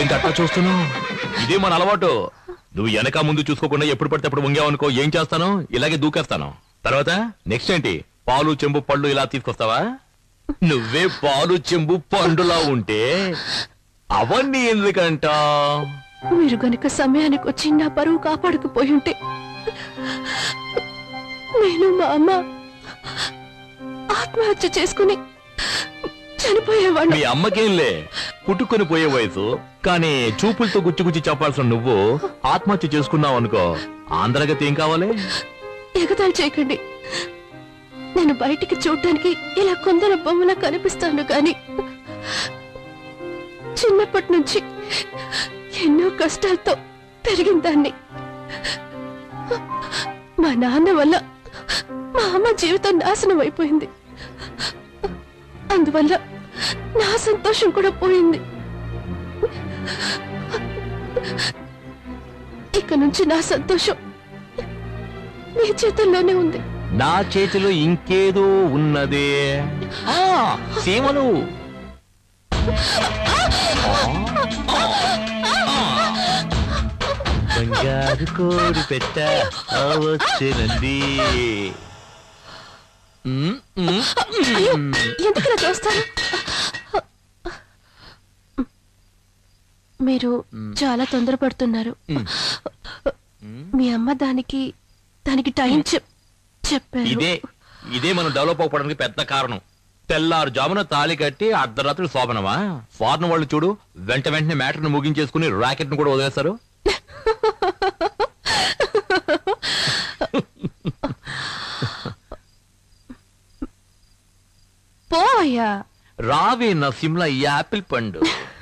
ఏంటి అట్లా చూస్తున్నావు ఇదే మన అలవాటు నువ్వు వెనక ముందు చూసుకోకుండా ఎప్పుడు పడితే అప్పుడు వంగావనుకో ఏం చేస్తాను ఇలాగే దూకేస్తాను తర్వాత నెక్స్ట్ ఏంటి పాలు చెంబు పళ్ళు ఇలా తీసుకొస్తావా నువ్వే పాలు చెంబు పండులా ఉంటే అవన్నీ ఎందుకంట మీరు గనుక సమయానికి వచ్చి నా పరువు కాపాడుకుపోయి ఉంటే నేను మా అమ్మ ఆత్మహత్య చేసుకుని చనిపోయేవాడిని మీ అమ్మకేంలే పుట్టుకొని పోయే వయసు కానీ చూపులతో గుచ్చి గుచ్చి చెప్పాల్సిన నువ్వు ఆత్మహత్య చేసుకున్నావు అనుకో ఆంధ్రగతి ఏం కావాలి ఎగతాళి చేయకండి నేను బయటికి చూడ్డానికి ఇలా కొందరు బొమ్మలా కనిపిస్తాను గాని చిన్నప్పటి నుంచి ఎన్నో కష్టాలతో పెరిగిన దాన్ని మా నాన్న వల్ల మా అమ్మ జీవితం నాశనం అయిపోయింది అందువల్ల నా సంతోషం కూడా పోయింది ఇక నుంచి నా సంతోషం మీ చేతుల్లోనే ఉంది నా చేతిలో ఇంకేదో ఉన్నదే ఆ, సీమలు బంగారు కోడి పెట్ట వచ్చినంది ఉమ్, ఉమ్, అయ్యో ఉమ్. ఎందుకలా చూస్తారు మీరు చాలా తొందరపడుతున్నారు మీ అమ్మ దానికి దానికి టైం చెప్ చెప్పారు ఇదే ఇదే మనం డెవలప్ అవ్వడానికి పెద్ద కారణం తెల్లారు జామున తాళి కట్టి అర్ధరాత్రి శోభనమా ఫారెన్ వాళ్ళు చూడు వెంట వెంటనే మ్యాటర్ ను ముగించేసుకుని రాకెట్ ను కూడా వదిలేస్తారు పోయా రావే నా సిమ్లా ఈ యాపిల్ పండు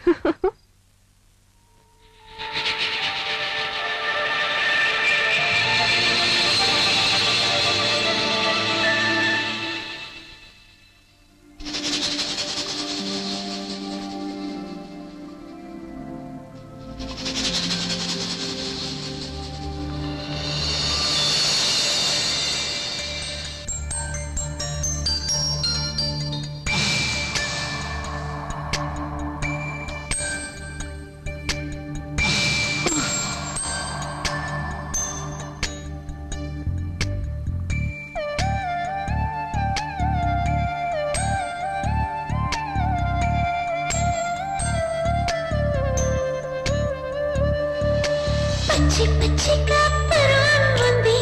పచ్చి పచ్చిగా పరువం ఉంది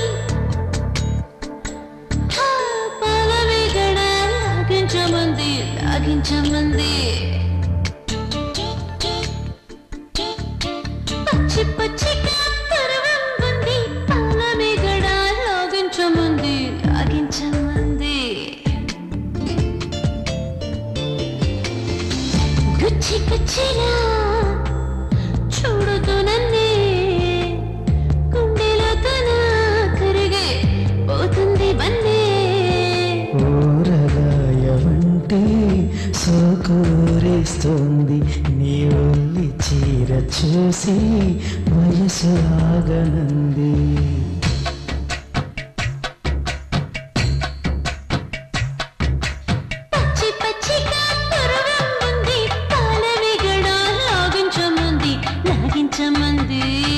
ఆ పాలమేగడ లాగించమంది లాగించమంది పచ్చి పచ్చిగా పరువం ఉంది పాలమేగడ లాగించమంది లాగించమంది గుచ్చి గుచ్చిలా చూడుతూ నన్నే గుండెలో తన కరిగే పోతుంది బన్నే ఊరగాయవంటే సోకూరేస్తోంది నీ ఒల్లి చీర చూసి వయసు ఆగనంది పచ్చి పచ్చిగా పరువం ఉంది పాలమిగడ లాగించమంది లాగించమంది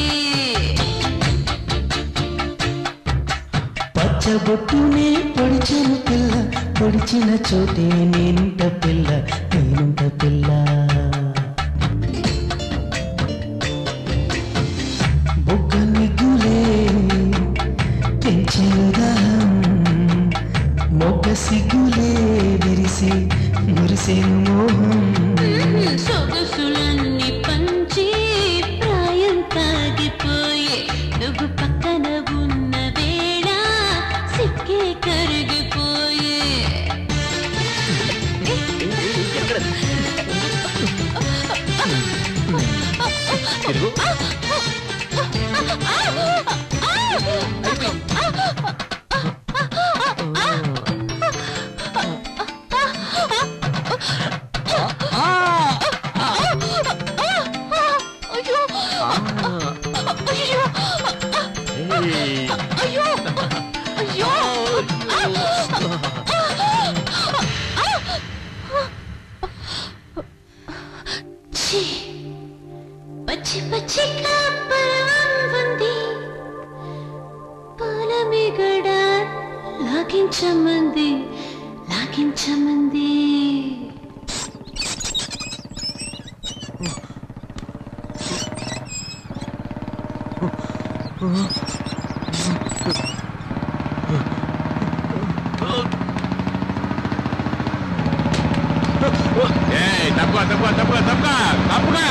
పచ్చబొట్టునే పొడిచెను పిల్ల పొడిచిన చోటే నేనుంట పిల్ల నేనుంట పిల్ల బొగ్గ నిగ్గులే పెంచెను దాహం మొగ్గ సిగ్గులే విరిసి మురిసేను మోహం సొగసులన్నీ పంచి ప్రాయం తాగిపోయే నువ్వు పక్కన ఉన్న వేళ సిక్కే కరిగిపోయే తిరుగు ఆ లాగించమంది ఏయ్, తప్పుగా తప్పుగా తప్పుగా తప్పుగా తప్పుగా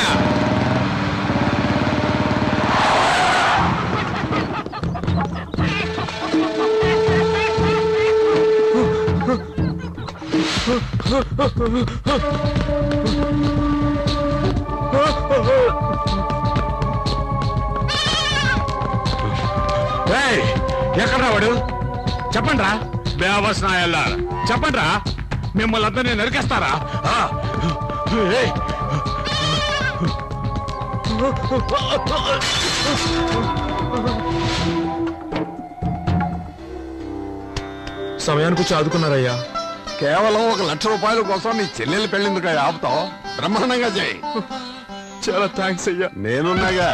ఏయ్, ఎక్కడ్రా వాడు చెప్పండి రా బేవస్ నాయల్లారా చెప్పండి రా మిమ్మల్ని అందరినీ నరికేస్తారా ఆ, ఏయ్. సమయానికి వచ్చి ఆదుకున్నారయ్యా కేవలం ఒక లక్ష రూపాయల కోసం నీ చెల్లెలు పెళ్ళిందుకు ఆపుతావు బ్రహ్మాండంగా చేయి చాలా థ్యాంక్స్ అయ్యా నేనున్నాగా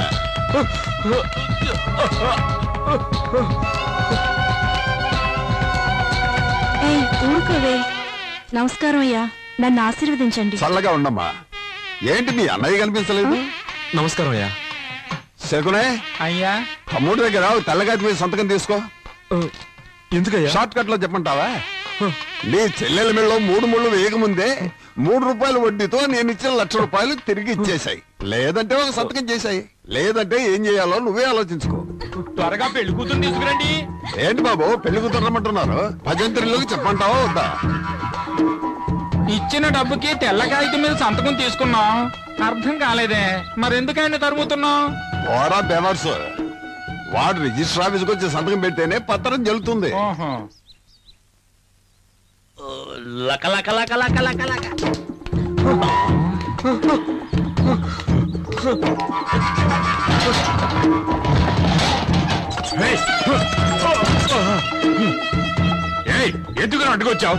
ఏయ్ ఊరుకోవే నమస్కారం అయ్యా నన్ను ఆశీర్వదించండి చల్లగా ఉండమ్మా ఏంటి మీ అన్నయ్య కనిపించలేదు నమస్కారం అయ్యా శకునే అయ్యా తమ్ముడి దగ్గర ఒక తెల్లగాతి మీద సంతకం తీసుకో ఎందుకయ్యా షార్ట్ కట్ లో చెప్పంటావా నీ చెల్లెల మెళ్ళలో మూడు ముళ్ళు వేయకముందే మూడు రూపాయల వడ్డీతో నేను ఇచ్చిన లక్ష రూపాయలు తిరిగి ఇచ్చేశాయి లేదంటే ఒక సంతకం చేశాయి లేదంటే ఏం చేయాలో నువ్వే ఆలోచించుకో త్వరగా పెళ్లి కూతురు తీసుకురండి ఏంటి బాబు పెళ్లి కుదరమంటున్నారు భజంత్రిలోకి చెప్పంటావా వద్దా ఇచ్చిన డబ్బుకి తెల్ల కాగితం మీద సంతకం తీసుకున్నాం అర్థం కాలేదే మరెందుకైనా తరుముతున్నాం ఓరా బెవర్స్ వాడు రిజిస్టర్ ఆఫీస్కి వచ్చి సంతకం పెడితేనే పత్రం చెల్లుతుంది ఓహో లక లక లక లక లక లక ఎందుకు అడ్డుకొచ్చావు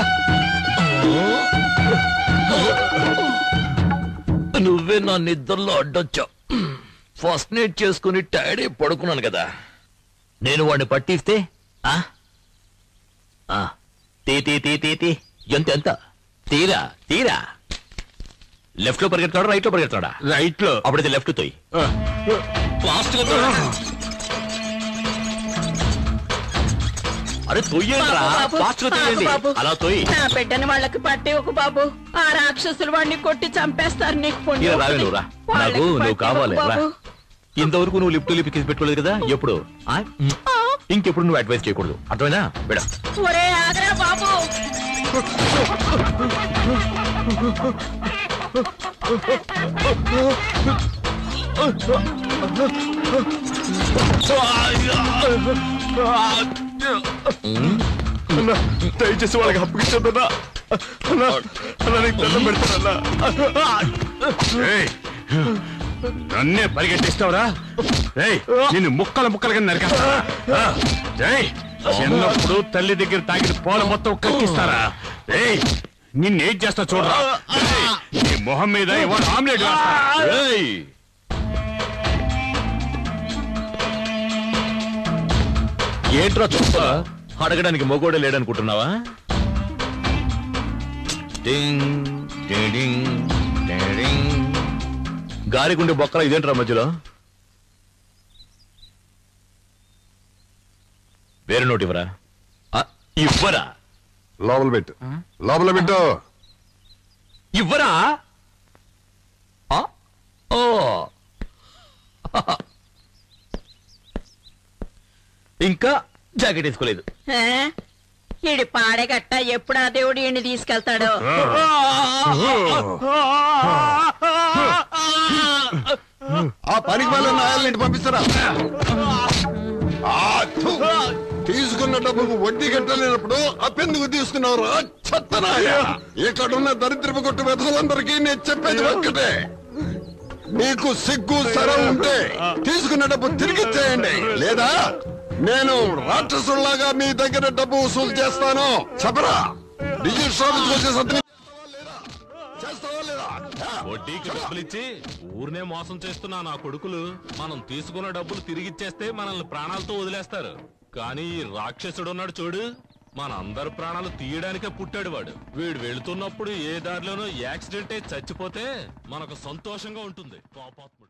నువ్వే నా నిద్రలో అడ్డొచ్చావు ఫస్ట్ నైట్ చేసుకుని టైడే పడుకున్నాను కదా నేను వాడిని పట్టిస్తే ఆ ఆ, తీ తీ తీ తీ తీ ఎంత ఎంత తీరా తీరా లెఫ్ట్ లో పరిగెడతాడా రైట్ లో పరిగెడతాడా రైట్ లో అప్పుడైతే లెఫ్ట్ తోయి ఫాస్ట్ గా తోయి. అరే తొయ్యండి రా ఫాస్ట్ గా తొయ్యండి అలా తొయ్యి నా బిడ్డని వాళ్ళకి పట్టి ఒక బాబు ఆ రాక్షసులు వాడిని కొట్టి చంపేస్తారు నీకు ఇలా పుణ్యం రావే వస్తుంది. నువ్వు రా వాళ్ళకి నాకు నువ్వు పట్టి కావాలి ఇవ్వకు రా బాబు. ఇంతవరకు నువ్వు లిఫ్ట్ లిప్ కిసి పెట్టుకోలేదు కదా ఎప్పుడు ఆ? ఇంకెప్పుడు నువ్వు అడ్వైస్ చేయకూడదు అర్థమైనా బిడ ఒరే ఆగరా బాబు దయచేసి వాళ్ళకి అప్పగించొద్దన్నా అన్నా అన్నా నీకు దండం పెడతానన్నా నన్నే పరిగెట్టిస్తావురా ఏయ్ నిన్ను ముక్కల ముక్కలుగా నరికేస్తారా ఆ, ఏయ్ చిన్నప్పుడు తల్లి దగ్గర తాగిన పోల మొత్తం కక్కిస్తారా ఏయ్ నిన్నేం చేస్తా చూడరా ఏయ్, నీ మొహం మీద ఇవాళ ఆమ్లెట్ వేస్తా. ఏయ్ ఏంట్రా చూస్తా అడగడానికి మొగోడే లేడనుకుంటున్నావా డింగ్, డింగ్, డింగ్, డింగ్. గాలిగుండి బొక్కల ఇదేంట్రా మధ్యలో వేరే నోటి ఇవ్వరా ఆ, ఇవ్వరా లోపల పెట్టు లోపల పెట్టు ఇవ్వరా ఆ? ఓ ఇంకా జాకెట్ వేసుకోలేదు ఏ? ఈడి పాడేగట్ట ఎప్పుడు ఆ దేవుడు ఈయన్ని తీసుకెళ్తాడో ఆ పనికి వాళ్ళ నాయాలని పంపిస్తారా ఆ, థు. తీసుకున్న డబ్బుకు వడ్డీ కట్టలేనప్పుడు అప్పెందుకు తీసుకున్నారు చెత్తనాయ ఇక్కడున్న దరిద్రపు కొట్టు వెతలందరికీ నేను చెప్పేది ఒక్కటే మీకు సిగ్గు సరం ఉంటే తీసుకున్న డబ్బు తిరిగి ఇచ్చేయండి లేదా నేను రాక్షసుల్లాగా మీ దగ్గర డబ్బు వసూలు చేస్తాను చెప్పరా రిజిస్టర్ ఆఫీస్కి వచ్చే సంతకం చేస్తావా లేదా వడ్డీకి డబ్బులు ఇచ్చి ఊరినే మోసం చేస్తున్నా నా కొడుకులు మనం తీసుకున్న డబ్బులు తిరిగిచ్చేస్తే మనల్ని ప్రాణాలతో వదిలేస్తారు కానీ ఈ రాక్షసుడు ఉన్నాడు చూడు మన అందరి ప్రాణాలు తీయడానికే పుట్టాడు వాడు వీడు వెళుతున్నప్పుడు ఏ దారిలోనో యాక్సిడెంట్ అయి చచ్చిపోతే మనకు సంతోషంగా ఉంటుంది పాపాత్ముడు